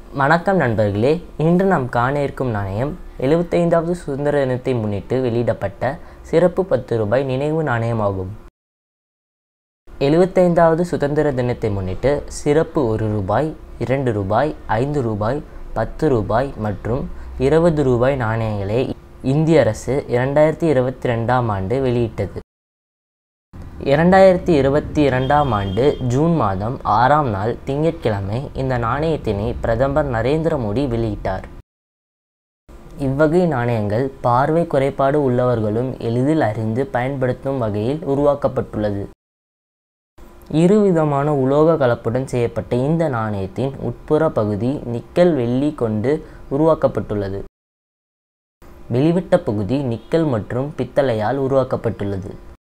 வணக்கம் நண்பர்களே இன்று நாம் காண இருக்கும் நாணயம் எழுபத்தைந்தாவது சுதந்திர தினத்தை முன்னிட்டு வெளியிடப்பட்ட சிறப்பு பத்து ரூபாய் நினைவு நாணயமாகும் எழுபத்தைந்தாவது சுதந்திர தினத்தை முன்னிட்டு சிறப்பு ஒரு ரூபாய் இரண்டு ரூபாய் ஐந்து ரூபாய் பத்து ரூபாய் மற்றும் இருபது ரூபாய் நாணயங்களை இந்திய அரசு இரண்டாயிரத்தி இருபத்தி ரெண்டாம் ஆண்டு வெளியிட்டது இரண்டாயிரத்தி இருபத்தி இரண்டாம் ஆண்டு ஜூன் மாதம் ஆறாம் நாள் திங்கட்கிழமை இந்த நாணயத்தினை பிரதமர் நரேந்திர மோடி வெளியிட்டார் இவ்வகை நாணயங்கள் பார்வை குறைபாடு உள்ளவர்களும் எளிதில் அறிந்து பயன்படுத்தும் வகையில் உருவாக்கப்பட்டுள்ளது இருவிதமான உலோக கலப்புடன் செய்யப்பட்ட இந்த நாணயத்தின் உட்புற பகுதி நிக்கல் வெள்ளி கொண்டு உருவாக்கப்பட்டுள்ளது வெளிவட்ட பகுதி நிக்கல் மற்றும் பித்தளையால் உருவாக்கப்பட்டுள்ளது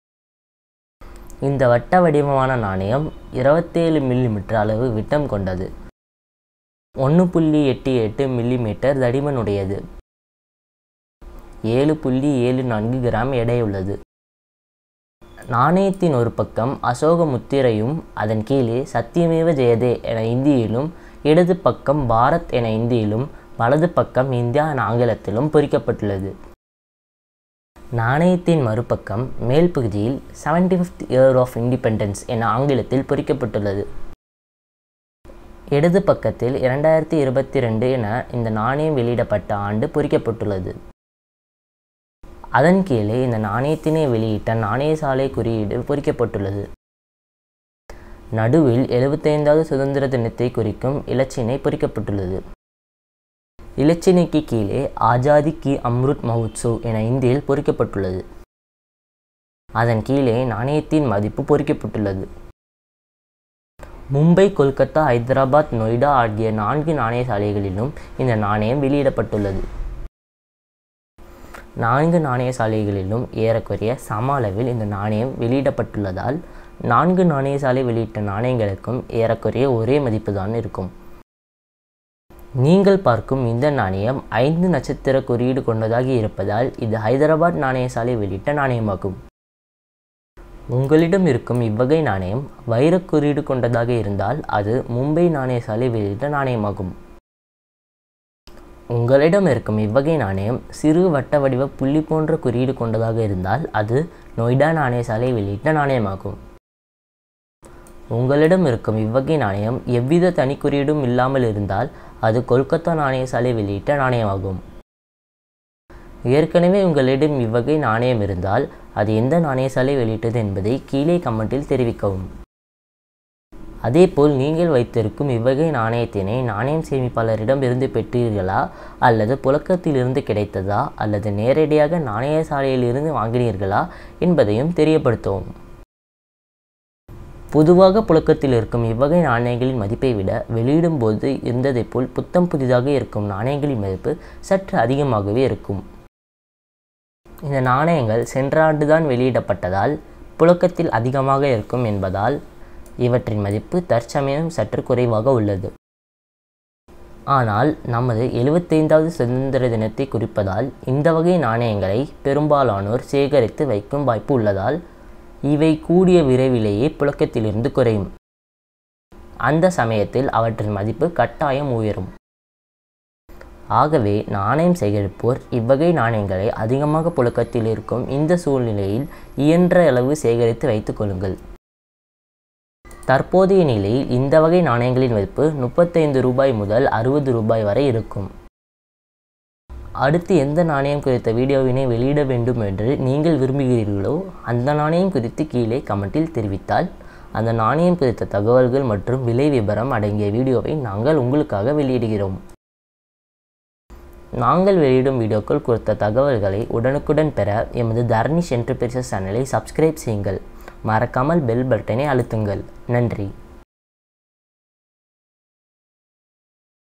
இந்த வட்ட வடிவமான நாணயம் இருபத்தேழு மில்லிமீட்டர் அளவு விட்டம் கொண்டது ஒன்று புள்ளி எட்டு எட்டு மில்லிமீட்டர் தடிமனுடையது ஏழு புள்ளி ஏழு நான்கு கிராம் எடையுள்ளது நாணயத்தின் ஒரு பக்கம் அசோக முத்திரையும் அதன் கீழே சத்தியமேவ ஜெயதே என இந்தியிலும் இடது பக்கம் பாரத் என இந்தியிலும் வலது பக்கம் இந்தியா என ஆங்கிலத்திலும் பொறிக்கப்பட்டுள்ளது நாணயத்தின் மறுபக்கம் மேல் பகுதியில் seventy fifth year of independence என ஆங்கிலத்தில் பொறிக்கப்பட்டுள்ளது இடது பக்கத்தில் இரண்டாயிரத்தி இருபத்தி ரெண்டு என இந்த நாணயம் வெளியிடப்பட்ட ஆண்டு பொறிக்கப்பட்டுள்ளது அதன் கீழே இந்த நாணயத்தினை வெளியிட்ட நாணய சாலை குறியீடு பொறிக்கப்பட்டுள்ளது நடுவில் எழுபத்தைந்தாவது சுதந்திர தினத்தை குறிக்கும் இலச்சினை பொறிக்கப்பட்டுள்ளது இலச்சினைக்கு கீழே ஆஜாதி கி அம்ருத் மஹோத்சவ் என இந்தியில் பொறிக்கப்பட்டுள்ளது அதன் கீழே நாணயத்தின் மதிப்பு பொறிக்கப்பட்டுள்ளது மும்பை கொல்கத்தா ஹைதராபாத் நொய்டா ஆகிய நான்கு நாணய சாலைகளிலும் இந்த நாணயம் வெளியிடப்பட்டுள்ளது நான்கு நாணய சாலைகளிலும் ஏறக்குறைய சம அளவில் இந்த நாணயம் வெளியிடப்பட்டுள்ளதால் நான்கு நாணய சாலை வெளியிட்ட நாணயங்களுக்கும் ஏறக்குறைய ஒரே மதிப்புதான் இருக்கும் நீங்கள் பார்க்கும் இந்த நாணயம் ஐந்து நட்சத்திர குறியீடு கொண்டதாக இருப்பதால் இது ஹைதராபாத் நாணய சாலை வெளியிட்ட நாணயமாகும் உங்களிடம் இருக்கும் இவ்வகை நாணயம் வைரக் குறியீடு கொண்டதாக இருந்தால் அது மும்பை நாணய சாலை வெளியிட்ட நாணயமாகும் உங்களிடம் இருக்கும் இவ்வகை நாணயம் சிறு வட்ட வடிவ புள்ளி போன்ற குறியீடு கொண்டதாக இருந்தால் அது நொய்டா நாணய சாலை வெளியிட்ட நாணயமாகும் உங்களிடம் இருக்கும் இவ்வகை நாணயம் எவ்வித தனி குறியீடும் இல்லாமல் இருந்தால் அது கொல்கத்தா நாணய சாலை வெளியிட்ட நாணயமாகும் ஏற்கனவே உங்களிடம் இவ்வகை நாணயம் இருந்தால் அது எந்த நாணய சாலை வெளியிட்டது என்பதை கீழே கமெண்டில் தெரிவிக்கவும் அதேபோல் நீங்கள் வைத்திருக்கும் இவ்வகை நாணயத்தினை நாணயம் சேமிப்பாளரிடம் இருந்து பெற்றீர்களா அல்லது புழக்கத்திலிருந்து கிடைத்ததா அல்லது நேரடியாக நாணய சாலையிலிருந்து வாங்கினீர்களா என்பதையும் தெரியப்படுத்தவும் பொதுவாக புழக்கத்தில் இருக்கும் இவ்வகை நாணயங்களின் மதிப்பை விட வெளியிடும் போது இருந்ததைப் போல் புத்தம் புதிதாக இருக்கும் நாணயங்களின் மதிப்பு சற்று அதிகமாகவே இருக்கும் இந்த நாணயங்கள் சென்ற ஆண்டுதான் வெளியிடப்பட்டதால் புழக்கத்தில் அதிகமாக இருக்கும் என்பதால் இவற்றின் மதிப்பு தற்சமயம் சற்று குறைவாக உள்ளது ஆனால் நமது எழுபத்தைந்தாவது சுதந்திர தினத்தை குறிப்பதால் இந்த வகை நாணயங்களை பெரும்பாலானோர் சேகரித்து வைக்கும் வாய்ப்பு உள்ளதால் இவை கூடிய விரைவிலேயே புழக்கத்திலிருந்து குறையும் அந்த சமயத்தில் அவற்றின் மதிப்பு கட்டாயம் உயரும் ஆகவே நாணயம் சேகரிப்போர் இவ்வகை நாணயங்களை அதிகமாக புழக்கத்தில் இருக்கும் இந்த சூழ்நிலையில் இயன்ற அளவு சேகரித்து வைத்துக் கொள்ளுங்கள் தற்போதைய நிலையில் இந்த வகை நாணயங்களின் மதிப்பு முப்பத்தைந்து ரூபாய் முதல் அறுபது ரூபாய் வரை இருக்கும் அடுத்து எந்த நாணயம் குறித்த வீடியோவினை வெளியிட வேண்டும் என்று நீங்கள் விரும்புகிறீர்களோ அந்த நாணயம் குறித்து கீழே கமெண்டில் தெரிவித்தால் அந்த நாணயம் குறித்த தகவல்கள் மற்றும் விலை விவரம் அடங்கிய வீடியோவை நாங்கள் உங்களுக்காக வெளியிடுகிறோம் நாங்கள் வெளியிடும் வீடியோக்கள் குறித்த தகவல்களை உடனுக்குடன் பெற எமது தர்னிஷ் என்டர்பிரைசஸ் சேனலை சப்ஸ்கிரைப் செய்யுங்கள் மறக்காமல் பெல் பட்டனை அழுத்துங்கள் நன்றி